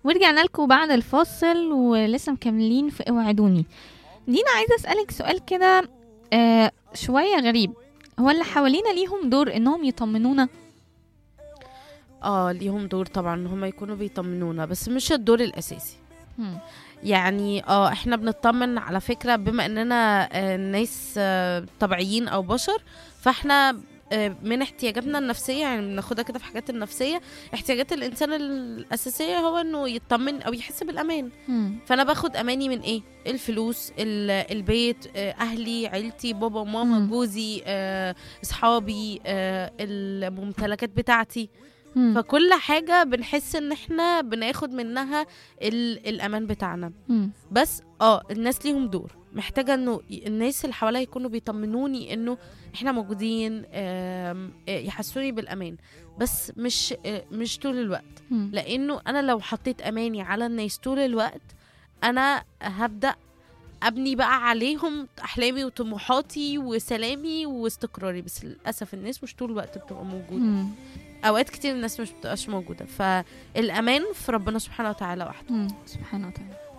ورجعنا لكم بعد الفاصل ولسه مكملين في اوعدوني دينا عايزه اسالك سؤال كده آه شويه غريب هو اللي حوالينا ليهم دور انهم يطمنونا اه ليهم دور طبعا ان هم يكونوا بيطمنونا بس مش الدور الاساسي مم. يعني اه احنا بنطمن على فكره بما اننا آه، ناس آه، طبيعيين او بشر فاحنا آه، من احتياجاتنا النفسيه يعني بناخدها كده في حاجات النفسيه احتياجات الانسان الاساسيه هو انه يطمن او يحس بالامان مم. فانا باخد اماني من ايه الفلوس ال- البيت آه، اهلي عيلتي بابا وماما مم. جوزي آه، اصحابي آه، الممتلكات بتاعتي مم. فكل حاجه بنحس ان احنا بناخد منها ال- الامان بتاعنا مم. بس اه الناس ليهم دور محتاجه انه ي- الناس اللي حواليا يكونوا بيطمنوني انه احنا موجودين آم، آه، يحسوني بالامان بس مش آه، مش طول الوقت مم. لانه انا لو حطيت اماني على الناس طول الوقت انا هبدا ابني بقى عليهم احلامي وطموحاتي وسلامي واستقراري بس للاسف الناس مش طول الوقت بتبقى موجوده مم. اوقات كتير الناس مش بتبقاش موجوده فالامان في ربنا سبحانه وتعالى وحده مم. سبحانه وتعالى